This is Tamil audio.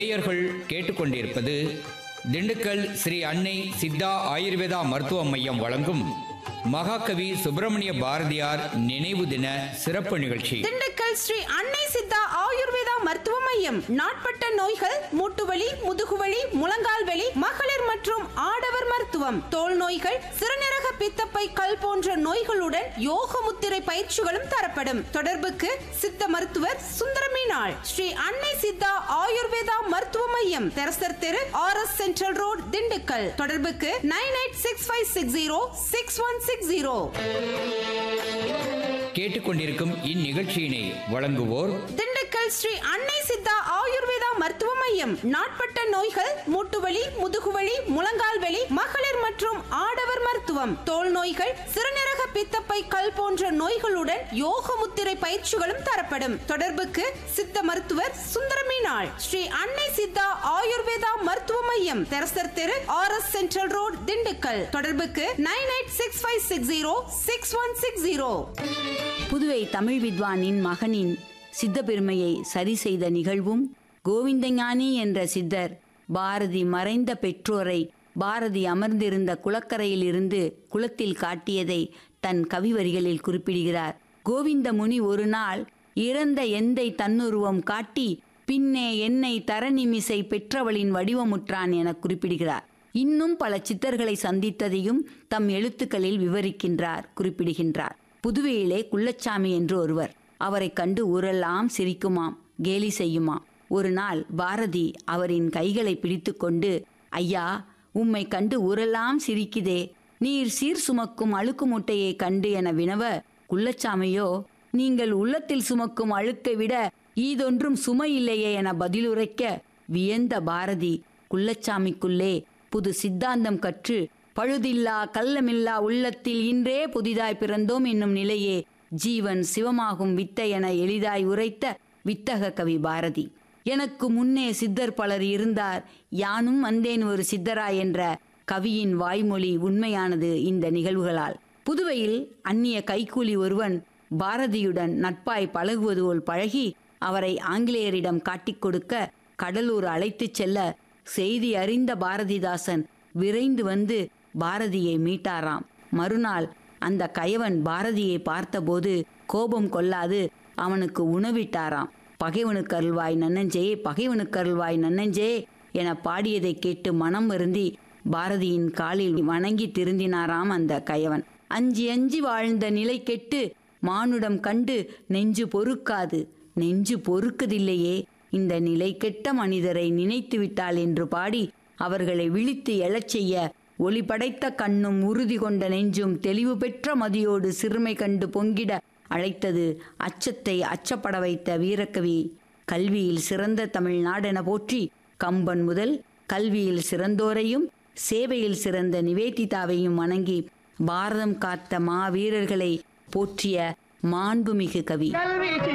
நேயர்கள் கேட்டுக்கொண்டிருப்பது திண்டுக்கல் ஸ்ரீ அன்னை சித்தா ஆயுர்வேதா மருத்துவ மையம் வழங்கும் மகாகவி சுப்பிரமணிய பாரதியார் நினைவு தின சிறப்பு நிகழ்ச்சி திண்டுக்கல் ஸ்ரீ அன்னை சித்தா ஆயுர்வேதா மருத்துவ மையம் நாட்பட்ட நோய்கள் மூட்டுவலி முதுகுவலி முழங்கால் வலி மகளிர் மற்றும் ஆடவர் மருத்துவம் தோல் நோய்கள் சிறுநீரக பித்தப்பை கல் போன்ற நோய்களுடன் யோக முத்திரை பயிற்சிகளும் தரப்படும் தொடர்புக்கு சித்த மருத்துவர் சுந்தரமீனாள் ஸ்ரீ அன்னை சித்தா ஆயுர்வேதா மருத்துவ மையம் தெரசர் தெரு R S central road Dindigul தொடர்புக்கு nine eight six five six zero six one six zero கேட்டுக்கொண்டிருக்கும் இந்நிகழ்ச்சியினை வழங்குவோர் திண்டுக்கல் ஸ்ரீ அன்னை சித்தா ஆயுர்வேதா மருத்துவ மையம் நாட்பட்ட நோய்கள் மூட்டுவலி முதுகுவலி முழங்கால் வலி மகளிர் மற்றும் ஆடவர் மருத்துவம் தோல் நோய்கள் சிறுநீரக பித்தப்பை கல் போன்ற நோய்களுடன் யோக முத்திரை பயிற்சிகளும் தரப்படும் தொடர்புக்கு சித்த மருத்துவர் சுந்தரமீனாள் ஸ்ரீ அன்னை சித்தா ஆயுர்வேதா மருத்துவ மையம் தெரசர் தெரு R S central road Dindigul தொடர்புக்கு nine eight six five six zero six one six zero Puduvai Tamil வித்வானின் மகனின் சித்த பெருமையை சரி செய்த நிகழ்வும் கோவிந்தஞானி என்ற சித்தர் பாரதி மறைந்த பெற்றோரை பாரதி அமர்ந்திருந்த குளக்கரையில் இருந்து குளத்தில் காட்டியதை தன் கவிவரிகளில் குறிப்பிடுகிறார் கோவிந்த முனி ஒரு நாள் இறந்த எந்தை தன்னுருவம் காட்டி பின்னே என்னை தரநிமிசை பெற்றவளின் வடிவமுற்றான் என குறிப்பிடுகிறார் இன்னும் பல சித்தர்களை சந்தித்ததையும் தம் எழுத்துக்களில் விவரிக்கின்றார் குறிப்பிடுகின்றார் புதுவையிலே குள்ளச்சாமி என்று ஒருவர் அவரைக் கண்டு ஊரெல்லாம் சிரிக்குமாம் கேலி செய்யுமாம் ஒரு நாள் பாரதி அவரின் கைகளை பிடித்துக்கொண்டு ஐயா உம்மை கண்டு ஊரெல்லாம் சிரிக்குதே நீர் சீர் சுமக்கும் அழுக்கு மூட்டையை கண்டு என வினவ குள்ளச்சாமியோ நீங்கள் உள்ளத்தில் சுமக்கும் அழுக்கை விட ஈதொன்றும் சுமையில்லையே என பதிலுரைக்க வியந்த பாரதி குள்ளச்சாமிக்குள்ளே புது சித்தாந்தம் கற்று பழுதில்லா கள்ளமில்லா உள்ளத்தில் இன்றே புதிதாய் பிறந்தோம் என்னும் நிலையே ஜீவன் சிவமாகும் வித்தை என எளிதாய் உரைத்த வித்தக கவி பாரதி எனக்கு முன்னே சித்தர் பலர் இருந்தார் யானும் வந்தேன் ஒரு சித்தரா என்ற கவியின் வாய்மொழி உண்மையானது இந்த நிகழ்வுகளால் புதுவையில் அந்நிய கைக்கூலி ஒருவன் பாரதியுடன் நட்பாய் பழகுவது போல் பழகி அவரை ஆங்கிலேயரிடம் காட்டிக் கொடுக்க கடலூர் அழைத்துச் செல்ல செய்தி அறிந்த பாரதிதாசன் விரைந்து வந்து பாரதியை மீட்டாராம் மறுநாள் அந்த கயவன் பாரதியை பார்த்தபோது கோபம் கொள்ளாது அவனுக்கு உணவிட்டாராம் பகைவனுக்கு அருள்வாய் நன்னஞ்சே பகைவனுக்கு அருள்வாய் நன்னஞ்சே என பாடியதை கேட்டு மனம் வருந்தி பாரதியின் காலில் வணங்கி திருந்தினாராம் அந்த கயவன் அஞ்சி அஞ்சி வாழ்ந்த நிலை கெட்டு மானுடம் கண்டு நெஞ்சு பொறுக்காது நெஞ்சு பொறுக்குதில்லையே இந்த நிலை கெட்ட மனிதரை நினைத்து விட்டாள் என்று பாடி அவர்களை விழித்து எழச் செய்ய ஒளி படைத்த கண்ணும் உறுதி கொண்ட நெஞ்சும் தெளிவு பெற்ற மதியோடு சிறுமை கண்டு பொங்கிட அழைத்தது அச்சத்தை அச்சப்பட வைத்த வீரக்கவி கல்வியில் சிறந்த தமிழ்நாடென போற்றி கம்பன் முதல் கல்வியில் சிறந்தோரையும் சேவையில் சிறந்த நிவேதிதாவையும் வணங்கி பாரதம் காத்த மாவீரர்களை போற்றிய மாண்புமிகு கவி